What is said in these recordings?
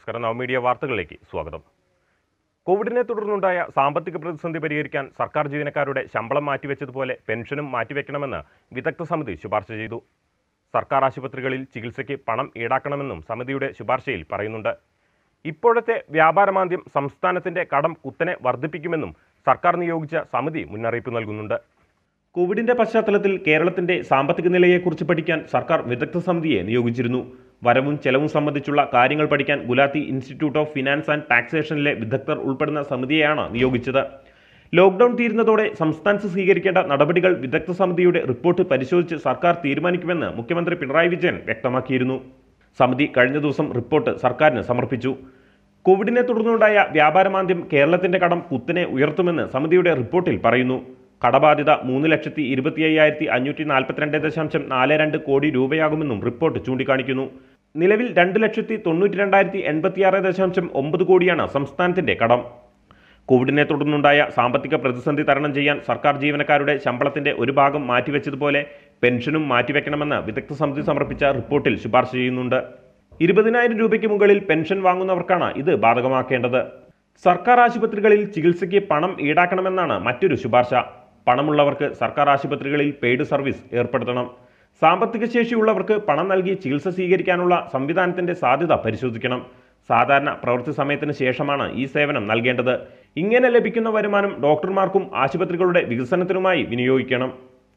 നമസ്കാരം നവമീഡിയ വാർത്തകളിലേക്ക് സ്വാഗതം കോവിഡിനെ തുടർന്നുണ്ടായ സാമ്പത്തിക പ്രതിസന്ധി പരിഹരിക്കാൻ സർക്കാർ ജീവനക്കാരുടെ ശമ്പളം മാറ്റിവെച്ചതുപോലെ പെൻഷനും മാറ്റിവെക്കണമെന്ന് വിദഗ്ധ സമിതി ശുപാർശ ചെയ്തു സർക്കാർ ആശുപത്രികളിൽ ചികിത്സയ്ക്ക് പണം ഈടാക്കണമെന്നും സമിതിയുടെ ശുപാർശയിൽ പറയുന്നുണ്ട് ഇപ്പോഴത്തെ വ്യാപാരമാന്ദ്യം സംസ്ഥാനത്തിന്റെ കടം കുത്തനെ വർദ്ധിപ്പിക്കുമെന്നും സർക്കാർ നിയോഗിച്ച സമിതി മുന്നറിയിപ്പ് നൽകുന്നുണ്ട് കോവിഡിന്റെ പശ്ചാത്തലത്തിൽ കേരളത്തിന്റെ സാമ്പത്തിക നിലയെക്കുറിച്ച് പഠിക്കാൻ സർക്കാർ വിദഗ്ധ സമിതിയെ നിയോഗിച്ചിരുന്നു വരവും ചെലവും സംബന്ധിച്ചുള്ള കാര്യങ്ങൾ പഠിക്കാൻ Gulati institute of finance and ടാക്സേഷനിലെ വിദഗ്ധർ ഉൾപ്പെടുന്ന സമിതിയെയാണ് നിയോഗിച്ചത് ലോക്ഡൌൺ തീരുന്നതോടെ സംസ്ഥാനത്ത് സ്വീകരിക്കേണ്ട നടപടികൾ വിദഗ്ധ സമിതിയുടെ റിപ്പോർട്ട് പരിശോധിച്ച് സർക്കാർ തീരുമാനിക്കുമെന്ന് മുഖ്യമന്ത്രി പിണറായി വിജയൻ വ്യക്തമാക്കിയിരുന്നു സമിതി കഴിഞ്ഞ ദിവസം റിപ്പോർട്ട് സർക്കാരിന് സമർപ്പിച്ചു കോവിഡിനെ തുടർന്നുണ്ടായ വ്യാപാരമാന്ദ്യം കേരളത്തിന്റെ കടം കുത്തനെ ഉയർത്തുമെന്ന് സമിതിയുടെ റിപ്പോർട്ടിൽ പറയുന്നു കടബാധ്യത മൂന്ന് ലക്ഷത്തി ഇരുപത്തി അയ്യായിരത്തി അഞ്ഞൂറ്റി നാൽപ്പത്തിരണ്ട് ദശാംശം നാല് രണ്ട് കോടി രൂപയാകുമെന്നും റിപ്പോർട്ട് ചൂണ്ടിക്കാണിക്കുന്നു നിലവിൽ രണ്ട് ലക്ഷത്തി തൊണ്ണൂറ്റി രണ്ടായിരത്തി എൺപത്തിയാറ് ദശാംശം ഒമ്പത് കോടിയാണ് സംസ്ഥാനത്തിന്റെ കടം കോവിഡിനെ തുടർന്നുണ്ടായ സാമ്പത്തിക പ്രതിസന്ധി തരണം ചെയ്യാൻ സർക്കാർ ജീവനക്കാരുടെ ശമ്പളത്തിന്റെ ഒരു ഭാഗം മാറ്റിവെച്ചതുപോലെ പെൻഷനും മാറ്റിവെക്കണമെന്ന് വിദഗ്ധ സമിതി സമർപ്പിച്ച റിപ്പോർട്ടിൽ ശുപാർശ ചെയ്യുന്നുണ്ട് ഇരുപതിനായിരം രൂപയ്ക്ക് മുകളിൽ പെൻഷൻ വാങ്ങുന്നവർക്കാണ് ഇത് ബാധകമാക്കേണ്ടത് സർക്കാർ ആശുപത്രികളിൽ ചികിത്സയ്ക്ക് പണം ഈടാക്കണമെന്നാണ് മറ്റൊരു ശുപാർശ പണമുള്ളവർക്ക് സർക്കാർ ആശുപത്രികളിൽ പെയ്ഡ് സർവീസ് ഏർപ്പെടുത്തണം സാമ്പത്തിക ശേഷിയുള്ളവർക്ക് പണം നൽകി ചികിത്സ സ്വീകരിക്കാനുള്ള സംവിധാനത്തിന്റെ സാധ്യത പരിശോധിക്കണം സാധാരണ പ്രവൃത്തി സമയത്തിന് ശേഷമാണ് ഈ സേവനം നൽകേണ്ടത് ഇങ്ങനെ ലഭിക്കുന്ന വരുമാനം ഡോക്ടർമാർക്കും ആശുപത്രികളുടെ വികസനത്തിനുമായി വിനിയോഗിക്കണം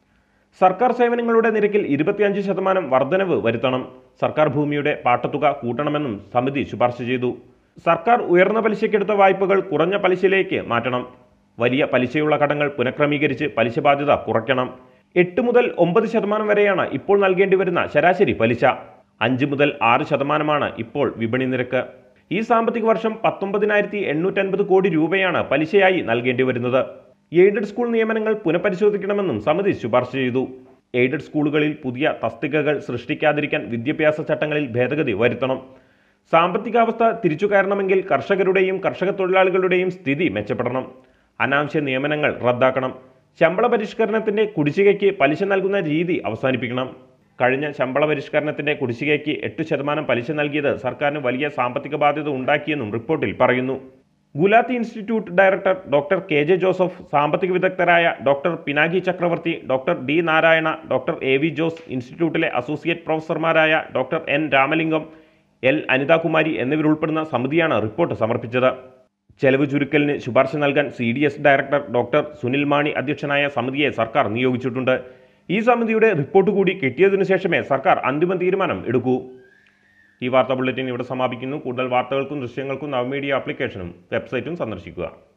സർക്കാർ സേവനങ്ങളുടെ നിരക്കിൽ ഇരുപത്തിയഞ്ച് ശതമാനം വർധനവ് വരുത്തണം സർക്കാർ ഭൂമിയുടെ പാട്ടത്തുക കൂട്ടണമെന്നും സമിതി ശുപാർശ ചെയ്തു സർക്കാർ ഉയർന്ന പലിശയ്ക്കെടുത്ത വായ്പകൾ കുറഞ്ഞ പലിശയിലേക്ക് മാറ്റണം വലിയ പലിശയുള്ള കടങ്ങൾ പുനഃക്രമീകരിച്ച് പലിശ ബാധ്യത കുറയ്ക്കണം എട്ട് മുതൽ ഒമ്പത് ശതമാനം വരെയാണ് ഇപ്പോൾ നൽകേണ്ടി വരുന്ന ശരാശരി പലിശ അഞ്ച് മുതൽ ആറ് ശതമാനമാണ് ഇപ്പോൾ വിപണി നിരക്ക് ഈ സാമ്പത്തിക വർഷം പത്തൊമ്പതിനായിരത്തി എണ്ണൂറ്റൻപത് കോടി രൂപയാണ് പലിശയായി നൽകേണ്ടി വരുന്നത് എയ്ഡഡ് സ്കൂൾ നിയമനങ്ങൾ പുനഃപരിശോധിക്കണമെന്നും സമിതി ശുപാർശ ചെയ്തു എയ്ഡഡ് സ്കൂളുകളിൽ പുതിയ തസ്തികകൾ സൃഷ്ടിക്കാതിരിക്കാൻ വിദ്യാഭ്യാസ ചട്ടങ്ങളിൽ ഭേദഗതി വരുത്തണം സാമ്പത്തികാവസ്ഥ തിരിച്ചു കയറണമെങ്കിൽ കർഷകരുടെയും കർഷക തൊഴിലാളികളുടെയും സ്ഥിതി മെച്ചപ്പെടണം അനാവശ്യ നിയമനങ്ങൾ റദ്ദാക്കണം ശമ്പള പരിഷ്കരണത്തിന്റെ കുടിശ്ശികയ്ക്ക് പലിശ നൽകുന്ന രീതി അവസാനിപ്പിക്കണം കഴിഞ്ഞ ശമ്പള പരിഷ്കരണത്തിന്റെ കുടിശ്ശികയ്ക്ക് എട്ട് ശതമാനം പലിശ നൽകിയത് സർക്കാരിന് വലിയ സാമ്പത്തിക ബാധ്യത ഉണ്ടാക്കിയെന്നും റിപ്പോർട്ടിൽ പറയുന്നു Gulati institute director doctor K J Joseph സാമ്പത്തിക വിദഗ്ധരായ doctor Pinaki Chakravarthy doctor D Narayana doctor A V Jose ഇൻസ്റ്റിറ്റ്യൂട്ടിലെ അസോസിയേറ്റ് പ്രൊഫസർമാരായ doctor N Ramalingam L Anithakumari എന്നിവരുൾപ്പെടുന്ന സമിതിയാണ് റിപ്പോർട്ട് സമർപ്പിച്ചത് ചെലവ് ചുരുക്കലിന് ശുപാർശ നൽകാൻ C D S director doctor Sunil Mani അധ്യക്ഷനായ സമിതിയെ സർക്കാർ നിയോഗിച്ചിട്ടുണ്ട് ഈ സമിതിയുടെ റിപ്പോർട്ട് കൂടി കിട്ടിയതിനു ശേഷമേ സർക്കാർ അന്തിമ തീരുമാനം എടുക്കൂ ഈ വാർത്താ ബുള്ളറ്റിൻ ഇവിടെ സമാപിക്കുന്നു കൂടുതൽ വാർത്തകൾക്കും ദൃശ്യങ്ങൾക്കും നവമീഡിയ ആപ്ലിക്കേഷനും വെബ്സൈറ്റും സന്ദർശിക്കുക